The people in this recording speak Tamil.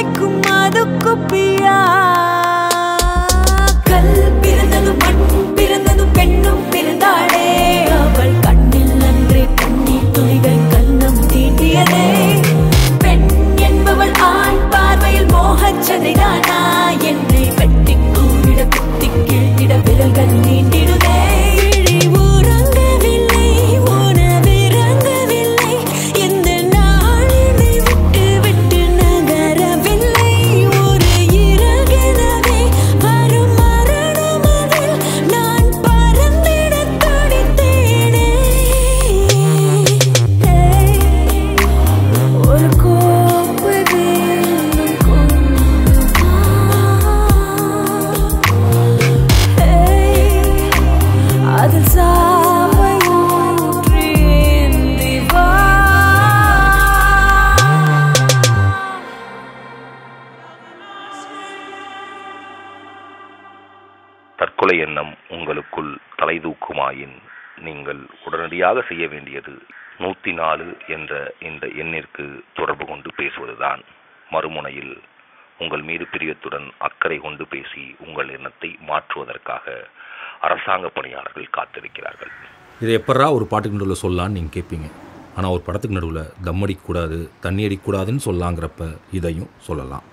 வைக்கும் மது குப்பியா கல் பிறந்ததும் மண் பிறந்ததும் பெண்ணும் பிறந்தாளே அவள் கண்ணில் அன்றே கண்ணீர் துளிகள் கண்ணம் தீண்டியதே பெண் என்பவள் ஆண் பார்வையில் மோகச் சதைதானா என்னை வெட்டி கூறிட குத்தி கிழித்திட விரல்கள் நீண்டிடுதே விழி உறங்கவில்லை உணவிறங்கவில்லை எந்த நாளினை விட்டு விட்டு நகரவில்லை ஒரு இறகெனவே வரும் மரணமதில் நான் பறந்திட துடித்தேனே ஒரு கோப்பு வேண்டும் கொண்டு வா. அதில் சாவை ஊற்றி ஏந்தி வா. தற்கொலை எண்ணம் உங்களுக்குள் தலைதூக்குமாயின் நீங்கள் உடனடியாக செய்ய வேண்டியது நூத்தி நாலு என்ற இந்த எண்ணிற்கு தொடர்பு கொண்டு பேசுவதுதான் மறுமுனையில் உங்கள் மீது பிரியத்துடன் அக்கறை கொண்டு பேசி உங்கள் எண்ணத்தை மாற்றுவதற்காக அரசாங்க பணியாளர்கள் காத்திருக்கிறார்கள் இதை எப்பட்றா ஒரு பாட்டுக்கு நடுவில் சொல்லலான்னு நீங்கள் கேட்பீங்க ஆனால் ஒரு படத்துக்கு நடுவில் தம் அடிக்கக்கூடாது தண்ணி அடிக்கக்கூடாதுன்னு சொல்லலாங்கிறப்ப இதையும் சொல்லலாம்